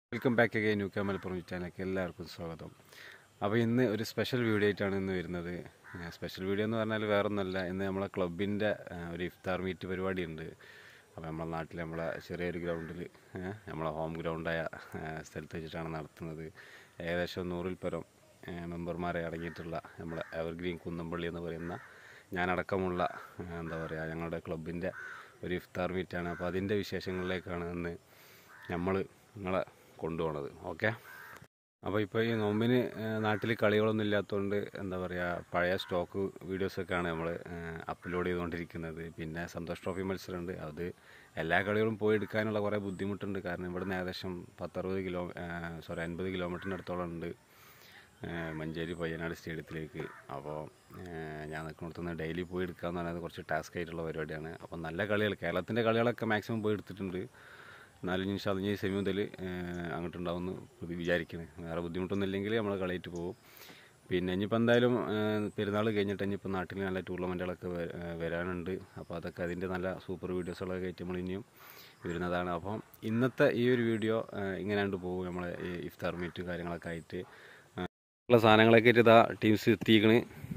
welcome back again new K Malappuram ചാനലിലേക്ക് എല്ലാവർക്കും സ്വാഗതം അപ്പോൾ ഇന്ന് ഒരു സ്പെഷ്യൽ വീഡിയോ ആയിട്ടാണ് ഇന്ന് വരുന്നത് സ്പെഷ്യൽ വീഡിയോ എന്ന് പറഞ്ഞാൽ വേറൊന്നുമല്ല ഇന്ന് നമ്മളെ ക്ലബിൻ്റെ ഒരു ഇഫ്താർ മീറ്റ് പരിപാടി ഉണ്ട് അപ്പോൾ നമ്മളെ നാട്ടിൽ നമ്മളെ ചെറിയൊരു ഗ്രൗണ്ടിൽ നമ്മളെ ഹോം ഗ്രൗണ്ടായ സ്ഥലത്ത് വെച്ചിട്ടാണ് നടത്തുന്നത് ഏകദേശം നൂറിൽ പരം മെമ്പർമാരെ അടങ്ങിയിട്ടുള്ള നമ്മളെ എവർഗ്രീൻ കുന്നമ്പള്ളി എന്ന് പറയുന്ന ഞാനടക്കമുള്ള ഏഹ്, എന്താ പറയുക ഞങ്ങളുടെ ക്ലബിൻ്റെ ഒരു ഇഫ്താർ മീറ്റാണ് അപ്പോൾ അതിൻ്റെ വിശേഷങ്ങളിലേക്കാണ് ഇന്ന് നമ്മൾ നിങ്ങളെ കൊണ്ടുപോണത് ഓക്കെ അപ്പോൾ ഇപ്പോൾ ഈ നോമ്പിന് നാട്ടിൽ കളികളൊന്നും ഇല്ലാത്തതുകൊണ്ട് എന്താ പറയുക പഴയ സ്റ്റോക്ക് വീഡിയോസൊക്കെയാണ് നമ്മൾ അപ്ലോഡ് ചെയ്തുകൊണ്ടിരിക്കുന്നത് പിന്നെ സന്തോഷ് ട്രോഫി മത്സരമുണ്ട് അത് എല്ലാ കളികളും പോയി എടുക്കാനുള്ള കുറേ ബുദ്ധിമുട്ടുണ്ട് കാരണം ഇവിടുന്ന് ഏകദേശം പത്തറുപത് കിലോ സോറി അൻപത് കിലോമീറ്ററിന് അടുത്തോളം ഉണ്ട് ഏഹ് മഞ്ചേരി പയ്യനാട് സ്റ്റേഡിയത്തിലേക്ക് അപ്പോൾ ഏഹ് ഞാൻ നിൽക്കുന്നിടത്തുനിന്ന് ഡെയിലി പോയി എടുക്കുക എന്ന് പറയുന്നത് കുറച്ച് ടാസ്ക് ആയിട്ടുള്ള പരിപാടിയാണ് അപ്പോൾ നല്ല കളികൾ കേരളത്തിൻ്റെ കളികളൊക്കെ മാക്സിമം പോയി എടുത്തിട്ടുണ്ട് എന്നാലും ഇനി ഷതിഞ്ഞ് സെമി മുതൽ അങ്ങോട്ടുണ്ടാവുമെന്ന് പ്രതി വിചാരിക്കുന്നത് വേറെ ബുദ്ധിമുട്ടൊന്നും ഇല്ലെങ്കിൽ നമ്മൾ കളിയിട്ട് പോകും പിന്നെ ഇനിയിപ്പോൾ എന്തായാലും പെരുന്നാൾ കഴിഞ്ഞിട്ട് ഇനിയിപ്പോൾ നാട്ടിൽ നല്ല ടൂർണമെൻറ്റുകളൊക്കെ വ- ഏഹ് വരാനുണ്ട് അപ്പോൾ അതൊക്കെ അതിൻ്റെ നല്ല സൂപ്പർ വീഡിയോസുകളൊക്കെ ആയിട്ട് നമ്മൾ ഇനിയും വരുന്നതാണ് അപ്പം ഇന്നത്തെ ഈ ഒരു വീഡിയോ ഇങ്ങനെയാണ്ട് പോകും നമ്മളെ ഈ ഇഫ്താർ മീറ്റ് കാര്യങ്ങളൊക്കെ ആയിട്ട് ഉള്ള സാധനങ്ങളൊക്കെ ആയിട്ട് ഇതാ ടീംസ് എത്തിക്കണ്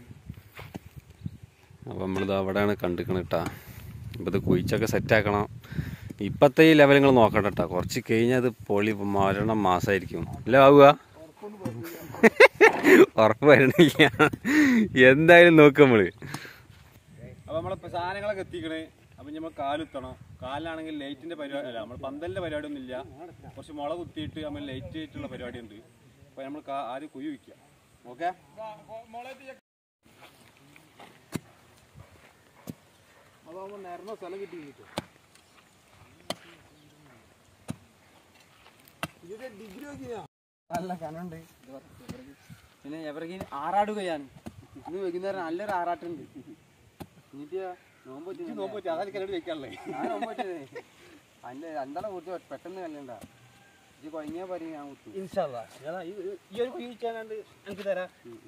അപ്പോൾ നമ്മളിത് അവിടെയാണ് കണ്ടിക്കണ കേട്ടാ ഇപ്പോൾ ഇത് കുഴിച്ചൊക്കെ സെറ്റാക്കണം ഇപ്പോഴത്തെ ഈ ലെവൽ നിങ്ങൾ നോക്കണ്ട കേട്ടോ കുറച്ച് കഴിഞ്ഞാൽ അത് പൊളി മരണം മാസമായിരിക്കും അല്ല ആവുക ഉറപ്പ് വരണില്ല എന്തായാലും നോക്കും നമ്മള് അപ്പൊ നമ്മളെ സാധനങ്ങളൊക്കെ എത്തിക്കണേ അപ്പൊ നമ്മൾ കാലുത്തണം കാലിലാണെങ്കിൽ ലൈറ്റിന്റെ പരിപാടി അല്ല നമ്മൾ പന്തലിന്റെ പരിപാടി ഒന്നും ഇല്ല കുറച്ച് മുള കുത്തിയിട്ട് നമ്മൾ ലൈറ്റ് ആയിട്ടുള്ള പരിപാടി ഉണ്ട് അപ്പൊ നമ്മൾ ആദ്യം കുഴി വയ്ക്കുക ഓക്കെ അതാവുമ്പോ നേർന്ന സ്ഥലം കിട്ടി കിട്ടും നല്ല കനുണ്ട് പിന്നെ എവർക്ക് ആറാടുകയാണ് ഇന്ന് വൈകുന്നേരം നല്ലൊരു ആറാട്ടുണ്ട് എന്നിട്ട് നോമ്പ് ഇത് നോമ്പ് വെച്ചാൽ അതായത് കരടി വെക്കാനുള്ളേ ഞാൻ നോമ്പ് വെച്ചതേ അല്ല രണ്ടാളെ കുറിച്ച് പെട്ടെന്ന് കല്ലണ്ട ഇത് കൊഴങ്ങിയാ പറയും ഞാൻ കുത്തു ഈ ഒരു കുഴി വെച്ചാണ്ട് എനിക്ക് തരാം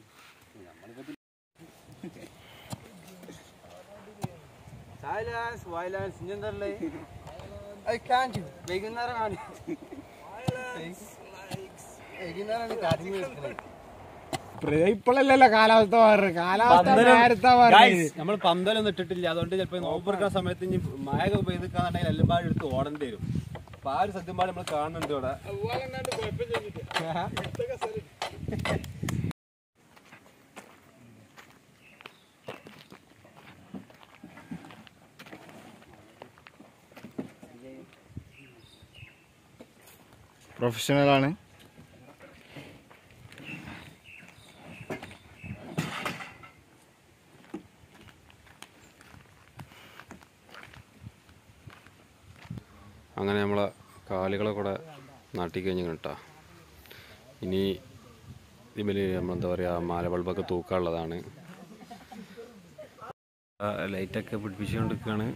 സൈലൻസ് വയലൻസ് ഇഞ്ഞെന്തല്ലേ വൈകുന്നേരം കാണി വൈകുന്നേരം കടിഞ്ഞു വെക്കണേ ഇപ്പോഴല്ലല്ലോ കാലാവസ്ഥ മാറുന്നത് കാലാവസ്ഥ നേരത്തെ മാറുന്നത് നമ്മൾ പന്തലൊന്നും ഇട്ടിട്ടില്ല അതുകൊണ്ട് ചിലപ്പോൾ നോമ്പെടുക്കുന്ന സമയത്ത് ഇനി മഴ പെയ്തിക്കാന്നുണ്ടെങ്കിൽ എല്ലാം പാട് എടുത്ത് ഓടേണ്ടി വരും അപ്പൊ ആ ഒരു സത്യം പാട് നമ്മൾ കാണുന്നുണ്ട് ഇവിടെ പ്രൊഫഷണൽ ആണ് അങ്ങനെ നമ്മളെ കാലുകളെ കൂടെ നാട്ടി കഴിഞ്ഞ് കേട്ടോ ഇനി ഇതിൽ നമ്മളെന്താ പറയുക മാല ബൾബൊക്കെ തൂക്കാനുള്ളതാണ് ആ, ലൈറ്റൊക്കെ പിടിപ്പിച്ചുകൊണ്ടിരിക്കുകയാണ്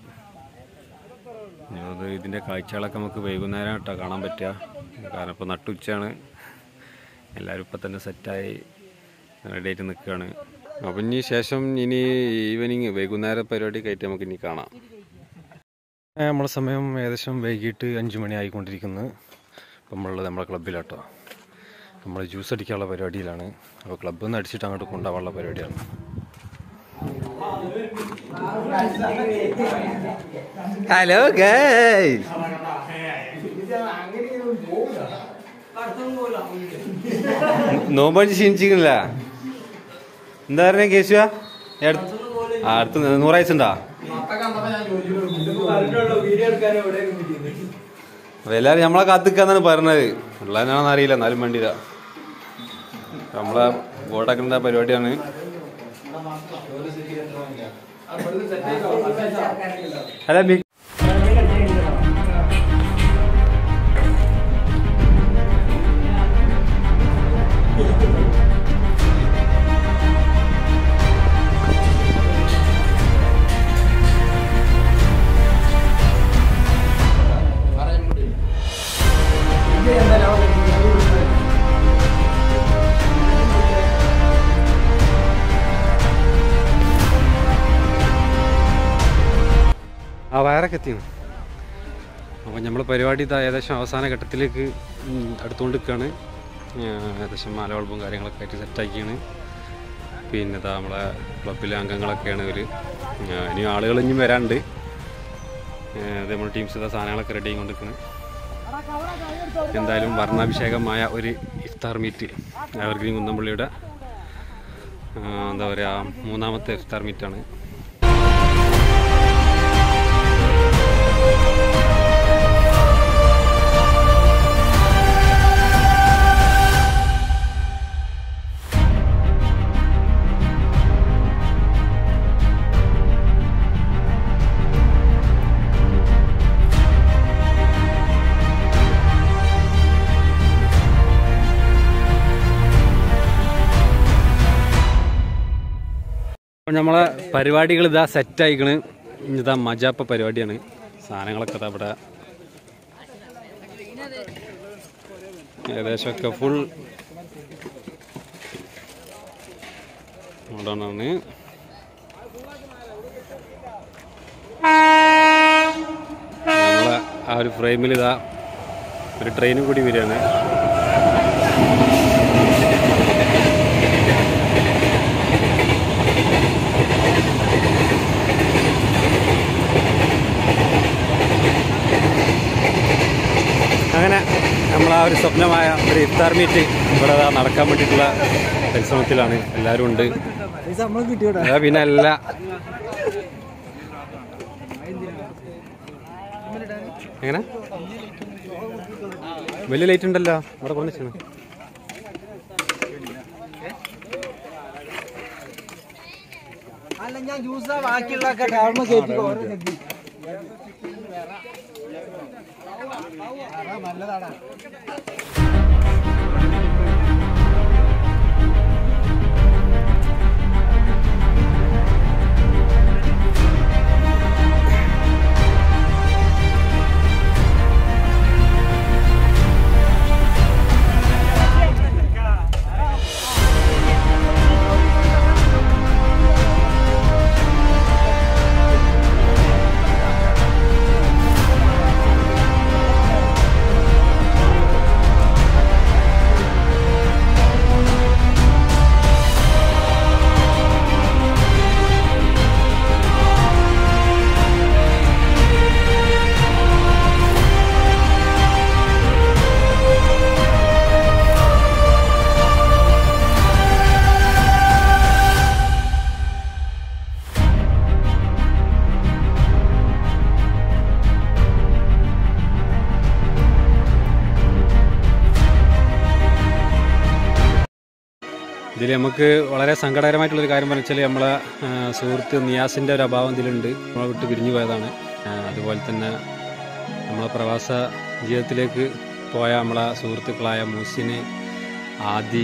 അത് ഇതിൻ്റെ കാഴ്ചകളൊക്കെ നമുക്ക് വൈകുന്നേരം കേട്ടോ കാണാൻ പറ്റുക കാരണം ഇപ്പോൾ നട്ടുച്ചയാണ് എല്ലാവരും ഇപ്പം തന്നെ സെറ്റായി റെഡി ആയിട്ട് നിൽക്കുകയാണ് അപ്പം ഇനി ശേഷം ഇനി ഈവനിങ് വൈകുന്നേരം പരിപാടി കയറ്റി നമുക്ക് ഇനി കാണാം നമ്മളെ സമയം ഏകദേശം വൈകിട്ട് അഞ്ച് മണി ആയിക്കൊണ്ടിരിക്കുന്നു അപ്പം നമ്മളുള്ളത് നമ്മളെ ക്ലബ്ബിലാട്ടോ നമ്മൾ ജ്യൂസ് അടിക്കാനുള്ള പരിപാടിയിലാണ് അപ്പോൾ ക്ലബ്ബിൽ നിന്ന് അടിച്ചിട്ട് അങ്ങോട്ട് കൊണ്ടുപോകാനുള്ള പരിപാടിയാണ് ഹലോ ഗൈസ് നോമ്പടിച്ച് ക്ഷീണിച്ചില്ല എന്താ പറഞ്ഞ കേശുവാ ആ അടുത്ത് നൂറാഴ്ച ഉണ്ടാ അപ്പൊ എല്ലാരും നമ്മളെ കാത്തിക്കാന്നാണ് പറഞ്ഞത് ഉള്ളതിനാണെന്ന് അറിയില്ല എന്നാലും വേണ്ടിയില്ല നമ്മളെ ബോട്ടാക്കേണ്ട പരിപാടിയാണ് അല്ല മി- ആ വയറൊക്കെ എത്തിയാണ് അപ്പോൾ നമ്മൾ പരിപാടി ഇതാ ഏകദേശം അവസാന ഘട്ടത്തിലേക്ക് ഉം, അടുത്തുകൊണ്ട് നിൽക്കുകയാണ് ഏകദേശം മാലവളപ്പും കാര്യങ്ങളൊക്കെ ആയിട്ട് സെറ്റാക്കിയാണ് പിന്നെ ഇതാ നമ്മളെ ക്ലബിലെ അംഗങ്ങളൊക്കെയാണ് ഇവർ ഇനിയും ആളുകൾ ഇനിയും വരാണ്ട് ഏഹ് ഇത് നമ്മുടെ ടീംസ് ഇതാ സാധനങ്ങളൊക്കെ റെഡി ചെയ്തുകൊണ്ടിരിക്കുന്നത് എന്തായാലും വർണ്ണാഭിഷേകമായ ഒരു ഇഫ്താർ മീറ്റ് എവർഗ്രീൻ കുന്നമ്പള്ളിയുടെ ആ, എന്താ പറയുക മൂന്നാമത്തെ ഇഫ്താർ മീറ്റാണ് അപ്പോൾ നമ്മളെ പരിപാടികൾ ഇതാ സെറ്റ് ആയിക്കണ് ഇതാ മജാപ്പ പരിപാടിയാണ് സാധനങ്ങളൊക്കെ ഇതാ ഇവിടെ ഏകദേശമൊക്കെ ഫുൾ മോഡേണാണ് നമ്മളെ ആ ഒരു ഫ്രെയിമിൽ ഇതാ ഒരു ട്രെയിനും കൂടി വരികയാണ് അങ്ങനെ നമ്മൾ ആ ഒരു സ്വപ്നമായ ഒരു ഇഫ്താർ മീറ്റ് ഇവിടെ ദാ നടക്കാൻ വേണ്ടിയിട്ടുള്ള പരിശ്രമത്തിലാണ് എല്ലാവരും ഉണ്ട് അതാ പിന്നെ എല്ലാ എങ്ങനെ വലിയ ലൈറ്റ് ഉണ്ടല്ലോ ഇവിടെ കൊണ്ടു അല്ല ഞാൻ ജ്യൂസ് ബാക്കിയുള്ള ടൗണിൽ കയറ്റിക്കോ നല്ലതാണ് ഇതിൽ നമുക്ക് വളരെ സങ്കടകരമായിട്ടുള്ളൊരു കാര്യം പറഞ്ഞു വെച്ചാൽ നമ്മളെ ആ, സുഹൃത്ത് നിയാസിൻ്റെ ഒരു അഭാവം ഇതിലുണ്ട് നമ്മളെ വിട്ട് പിരിഞ്ഞു പോയതാണ് ആ, അതുപോലെ തന്നെ നമ്മളെ പ്രവാസ ജീവിതത്തിലേക്ക് പോയ നമ്മളെ സുഹൃത്തുക്കളായ മൂസിന് ആദി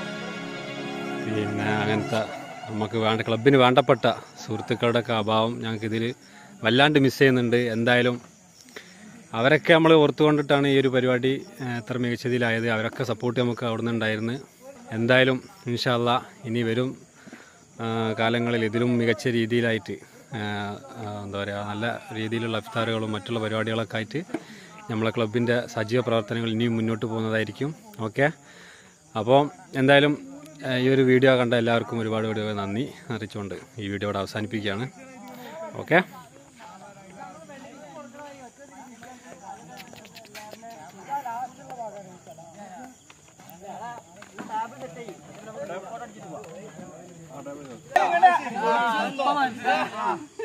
പിന്നെ അങ്ങനത്തെ നമുക്ക് വേണ്ട ക്ലബിന് വേണ്ടപ്പെട്ട സുഹൃത്തുക്കളുടെ ഒക്കെ അഭാവം ഞങ്ങൾക്കിതിൽ വല്ലാണ്ട് മിസ് ചെയ്യുന്നുണ്ട് എന്തായാലും അവരൊക്കെ നമ്മൾ ഓർത്തുകൊണ്ടിട്ടാണ് ഈ ഒരു പരിപാടി ആ, ഇത്ര മികച്ചതിലായത് അവരൊക്കെ സപ്പോർട്ട് നമുക്ക് അവിടെ നിന്നുണ്ടായിരുന്നു എന്തായാലും ഇൻഷാല്ല ഇനി വരും ആ, കാലങ്ങളിൽ ഇതിലും മികച്ച രീതിയിലായിട്ട് ആ, ആ, എന്താ പറയുക നല്ല രീതിയിലുള്ള ഇഫ്താറുകളും മറ്റുള്ള പരിപാടികളൊക്കെ ആയിട്ട് നമ്മളെ ക്ലബിൻ്റെ സജീവ പ്രവർത്തനങ്ങൾ ഇനിയും മുന്നോട്ട് പോകുന്നതായിരിക്കും ഓക്കെ അപ്പോൾ എന്തായാലും ആ, ഈ ഒരു വീഡിയോ കണ്ട എല്ലാവർക്കും ഒരുപാട് ഒരുപാട് നന്ദി അറിയിച്ചുകൊണ്ട് ഈ വീഡിയോ ഇവിടെ അവസാനിപ്പിക്കുകയാണ് ഓക്കെ ആ